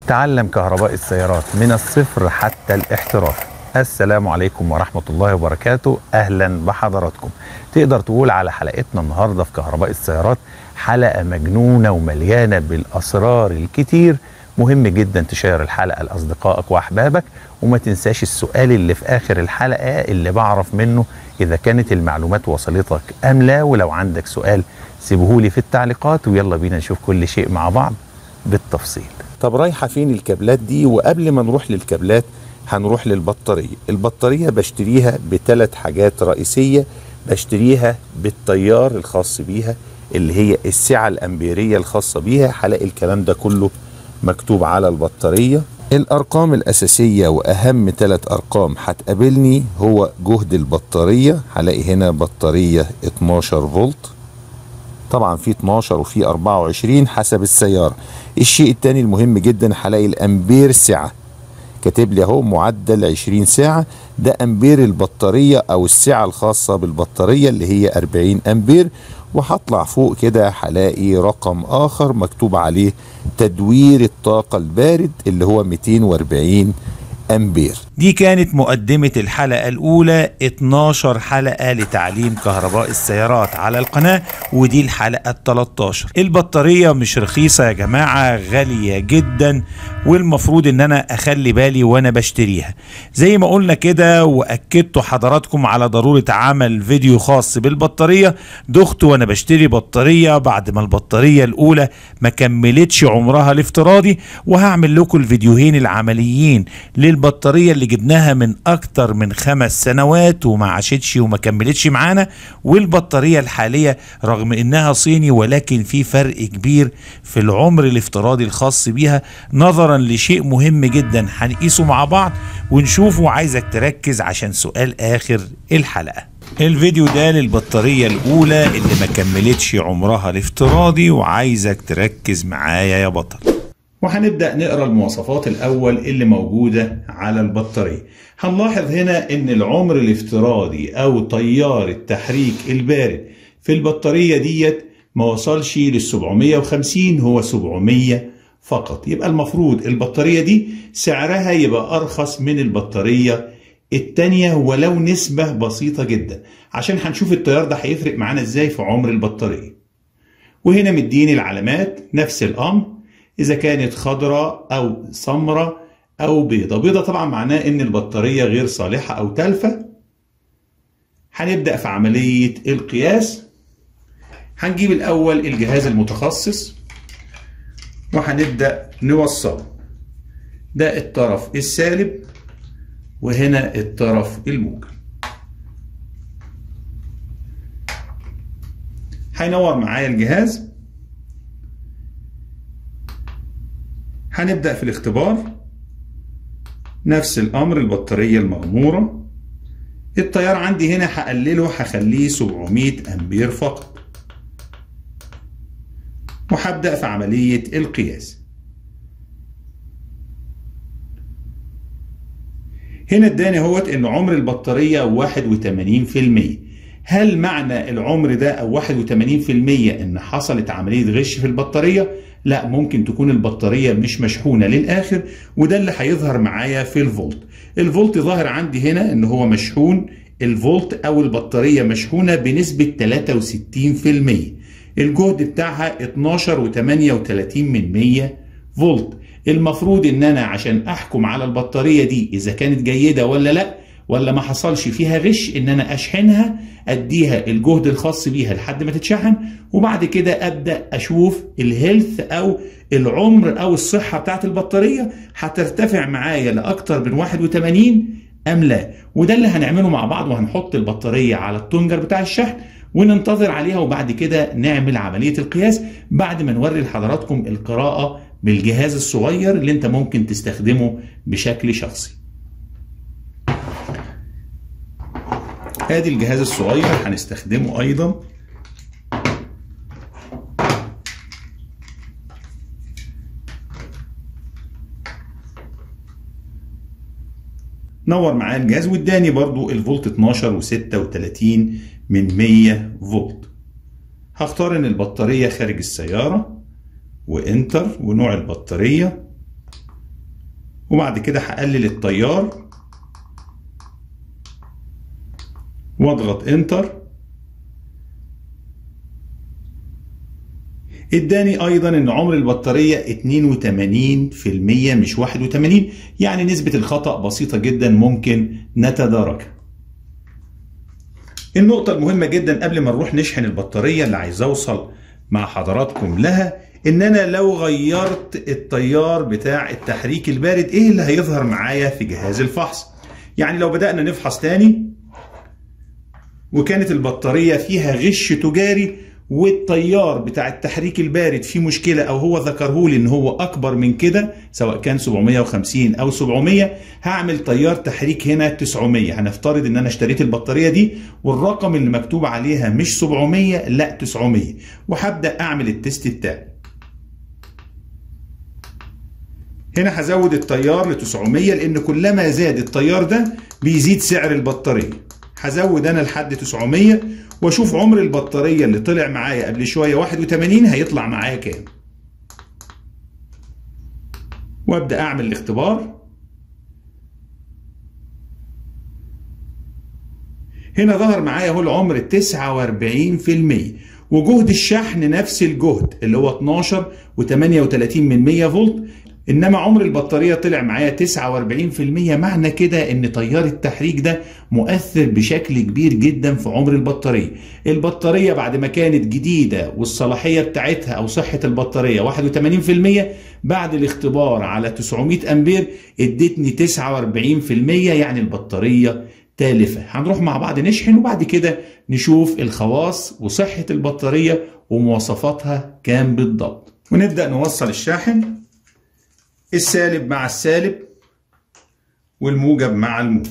تعلم كهرباء السيارات من الصفر حتى الاحتراف السلام عليكم ورحمة الله وبركاته أهلا بحضراتكم تقدر تقول على حلقتنا النهاردة في كهرباء السيارات حلقة مجنونة ومليانة بالأسرار الكتير مهم جدا تشير الحلقة لأصدقائك وأحبابك وما تنساش السؤال اللي في آخر الحلقة اللي بعرف منه إذا كانت المعلومات وصلتك أم لا ولو عندك سؤال سيبهولي في التعليقات ويلا بينا نشوف كل شيء مع بعض بالتفصيل طب رايحة فين الكابلات دي وقبل ما نروح للكابلات هنروح للبطارية البطارية بشتريها بثلاث حاجات رئيسية بشتريها بالتيار الخاص بيها اللي هي السعة الأمبيرية الخاصة بيها هلاقي الكلام ده كله مكتوب على البطارية الأرقام الأساسية وأهم ثلاث أرقام هتقابلني هو جهد البطارية هلاقي هنا بطارية 12 فولت طبعا في 12 وفي 24 حسب السيارة الشيء التاني المهم جدا هلاقي الأمبير سعة كاتب لي اهو معدل 20 ساعة ده أمبير البطارية أو السعة الخاصة بالبطارية اللي هي 40 أمبير وهطلع فوق كده هلاقي رقم آخر مكتوب عليه تدوير الطاقة البارد اللي هو 240 أمبير دي كانت مقدمة الحلقة الأولى 12 حلقة لتعليم كهرباء السيارات على القناة ودي الحلقة ال 13 البطارية مش رخيصة يا جماعة غالية جدا والمفروض ان انا اخلي بالي وانا بشتريها زي ما قلنا كده واكدت حضراتكم على ضرورة عمل فيديو خاص بالبطارية دخت وانا بشتري بطارية بعد ما البطارية الاولى ما كملتش عمرها الافتراضي وهعمل لكم الفيديوهين العمليين للبطارية اللي جبناها من اكتر من خمس سنوات وما عاشتش وما كملتش معانا والبطارية الحالية رغم انها صيني ولكن في فرق كبير في العمر الافتراضي الخاص بيها نظرا لشيء مهم جدا هنقيسه مع بعض ونشوفه عايزك تركز عشان سؤال اخر الحلقة الفيديو ده للبطارية الأولى اللي ما كملتش عمرها الافتراضي وعايزك تركز معايا يا بطل وهنبدأ نقرأ المواصفات الأول اللي موجودة على البطارية هنلاحظ هنا إن العمر الافتراضي أو تيار التحريك البارد في البطارية ديت ما وصلش لل 750 هو 700 فقط يبقى المفروض البطارية دي سعرها يبقى أرخص من البطارية التانية ولو نسبة بسيطة جدا عشان هنشوف التيار ده هيفرق معانا ازاي في عمر البطارية وهنا مديني العلامات نفس الأمر إذا كانت خضراء أو سمراء أو بيضة بيضة طبعا معناه إن البطارية غير صالحة أو تالفة هنبدأ في عملية القياس هنجيب الأول الجهاز المتخصص وهنبدأ نوصله ده الطرف السالب وهنا الطرف الموجب هينور معايا الجهاز هنبدأ في الاختبار نفس الأمر البطارية المغمورة التيار عندي هنا هقلله هخليه 700 أمبير فقط وهبدأ في عملية القياس هنا اداني اهوت ان عمر البطارية 81% هل معنى العمر ده او 81% ان حصلت عملية غش في البطارية؟ لا ممكن تكون البطارية مش مشحونة للآخر وده اللي هيظهر معايا في الفولت الفولت ظاهر عندي هنا ان هو مشحون الفولت او البطارية مشحونة بنسبة 63% الجهد بتاعها 12 و38 من 100 فولت المفروض ان انا عشان احكم على البطارية دي اذا كانت جيدة ولا لا ولا ما حصلش فيها غش ان انا اشحنها اديها الجهد الخاص بيها لحد ما تتشحن وبعد كده ابدا اشوف الهيلث او العمر او الصحة بتاعت البطارية هترتفع معايا لاكتر من 81 ام لا وده اللي هنعمله مع بعض وهنحط البطارية على التونجر بتاع الشحن وننتظر عليها وبعد كده نعمل عملية القياس بعد ما نوري لحضراتكم القراءة بالجهاز الصغير اللي انت ممكن تستخدمه بشكل شخصي ادي الجهاز الصغير هنستخدمه ايضا نور معايا الجهاز واداني برضو الفولت 12 و36 من 100 فولت هختار ان البطارية خارج السيارة وانتر ونوع البطارية وبعد كده هقلل التيار واضغط انتر اداني ايضا ان عمر البطارية 82% مش 81 يعني نسبة الخطأ بسيطة جدا ممكن نتداركها النقطة المهمة جدا قبل ما نروح نشحن البطارية اللي عايز اوصل مع حضراتكم لها ان انا لو غيرت التيار بتاع التحريك البارد ايه اللي هيظهر معايا في جهاز الفحص يعني لو بدأنا نفحص تاني وكانت البطارية فيها غش تجاري والتيار بتاع التحريك البارد فيه مشكلة او هو ذكره لي ان هو اكبر من كده سواء كان 750 او 700 هعمل تيار تحريك هنا 900 هنفترض ان انا اشتريت البطارية دي والرقم اللي مكتوب عليها مش 700 لا 900 وهبدأ اعمل التست بتاعي هنا هزود التيار ل 900 لان كلما زاد التيار ده بيزيد سعر البطارية هزود انا لحد 900 واشوف عمر البطاريه اللي طلع معايا قبل شويه 81 هيطلع معايا كام وابدا اعمل الاختبار هنا ظهر معايا اهو العمر 49% وجهد الشحن نفس الجهد اللي هو 12 و38 من 100 فولت انما عمر البطاريه طلع معايا 49% معنى كده ان تيار التحريك ده مؤثر بشكل كبير جدا في عمر البطاريه البطاريه بعد ما كانت جديده والصلاحيه بتاعتها او صحه البطاريه 81% بعد الاختبار على 900 امبير ادتني 49% يعني البطاريه تالفه هنروح مع بعض نشحن وبعد كده نشوف الخواص وصحه البطاريه ومواصفاتها كام بالضبط ونبدا نوصل الشاحن السالب مع السالب والموجب مع الموجب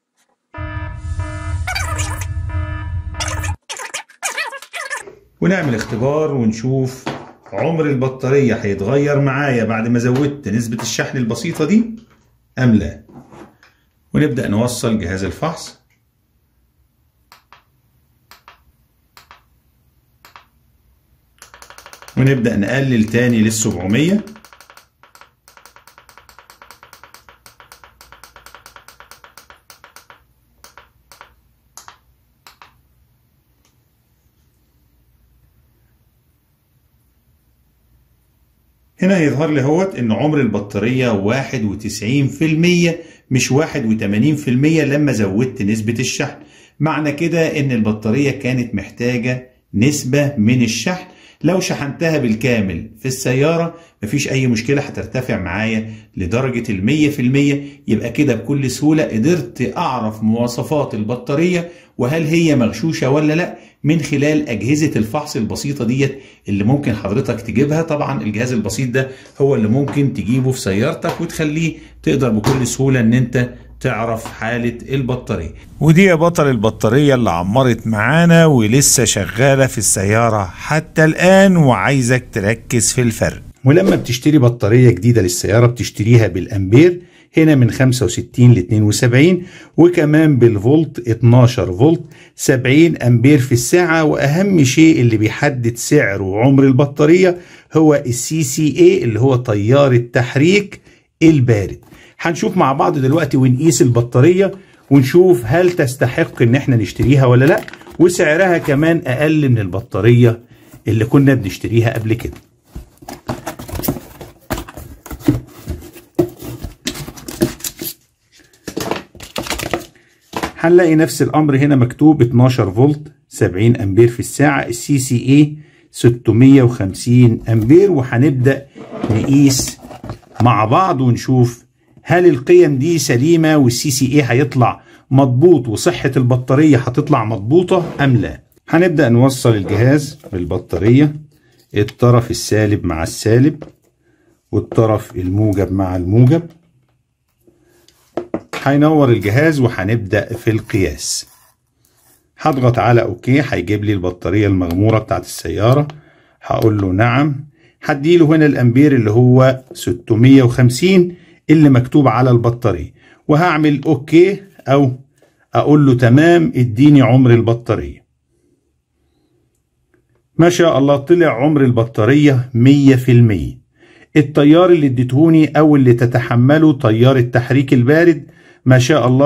ونعمل اختبار ونشوف عمر البطارية هيتغير معايا بعد ما زودت نسبة الشحن البسيطة دي أم لا ونبدأ نوصل جهاز الفحص ونبدأ نقلل تاني للسبعمية هنا هيظهر لي اهوت ان عمر البطارية 91% مش 81% لما زودت نسبة الشحن معنى كده ان البطارية كانت محتاجة نسبة من الشحن لو شحنتها بالكامل في السيارة مفيش أي مشكلة هترتفع معايا لدرجة المية في المية يبقى كده بكل سهولة قدرت أعرف مواصفات البطارية وهل هي مغشوشة ولا لأ من خلال أجهزة الفحص البسيطة ديت اللي ممكن حضرتك تجيبها طبعا الجهاز البسيط ده هو اللي ممكن تجيبه في سيارتك وتخليه تقدر بكل سهولة ان انت تعرف حالة البطارية ودي يا بطل البطارية اللي عمرت معانا ولسه شغالة في السيارة حتى الآن وعايزك تركز في الفرق ولما بتشتري بطارية جديدة للسيارة بتشتريها بالأمبير هنا من 65 ل 72 وكمان بالفولت 12 فولت 70 أمبير في الساعة وأهم شيء اللي بيحدد سعر وعمر البطارية هو السي سي اي اللي هو تيار التحريك البارد هنشوف مع بعض دلوقتي ونقيس البطارية ونشوف هل تستحق ان احنا نشتريها ولا لا وسعرها كمان اقل من البطارية اللي كنا بنشتريها قبل كده هنلاقي نفس الامر هنا مكتوب 12 فولت 70 امبير في الساعة السي سي اي 650 امبير وهنبدأ نقيس مع بعض ونشوف هل القيم دي سليمة والسي سي اي هيطلع مضبوط وصحة البطارية هتطلع مضبوطة أم لا هنبدأ نوصل الجهاز بالبطارية الطرف السالب مع السالب والطرف الموجب مع الموجب هينور الجهاز وهنبدأ في القياس هضغط على اوكي هيجيب لي البطارية المغمورة بتاعت السيارة هقول له نعم هديله هنا الامبير اللي هو 650 اللي مكتوب على البطارية وهعمل اوكي او اقول له تمام اديني عمر البطارية ما شاء الله طلع عمر البطارية 100% التيار اللي اديتهوني او اللي تتحمله تيار التحريك البارد ما شاء الله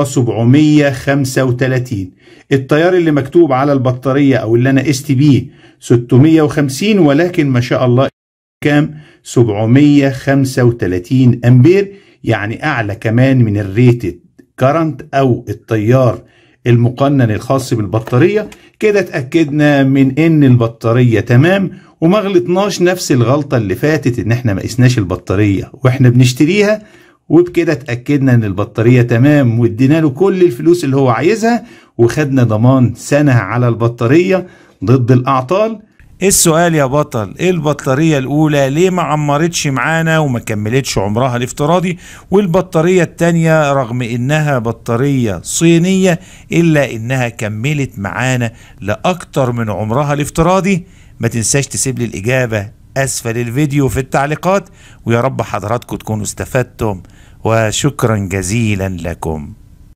735 التيار اللي مكتوب على البطارية او اللي انا قست بيه 650 ولكن ما شاء الله كام 735 امبير يعني اعلى كمان من الريتد كرنت او التيار المقنن الخاص بالبطارية كده اتأكدنا من ان البطارية تمام وما غلطناش نفس الغلطة اللي فاتت ان احنا ما قسناش البطارية واحنا بنشتريها وبكده اتأكدنا ان البطارية تمام وادينا له كل الفلوس اللي هو عايزها وخدنا ضمان سنة على البطارية ضد الاعطال السؤال يا بطل ايه البطارية الاولى ليه ما عمرتش معانا وما كملتش عمرها الافتراضي والبطارية التانية رغم انها بطارية صينية الا انها كملت معانا لاكتر من عمرها الافتراضي ما تنساش تسيب لي الاجابة اسفل الفيديو في التعليقات ويا رب حضراتكم تكونوا استفدتم وشكرا جزيلا لكم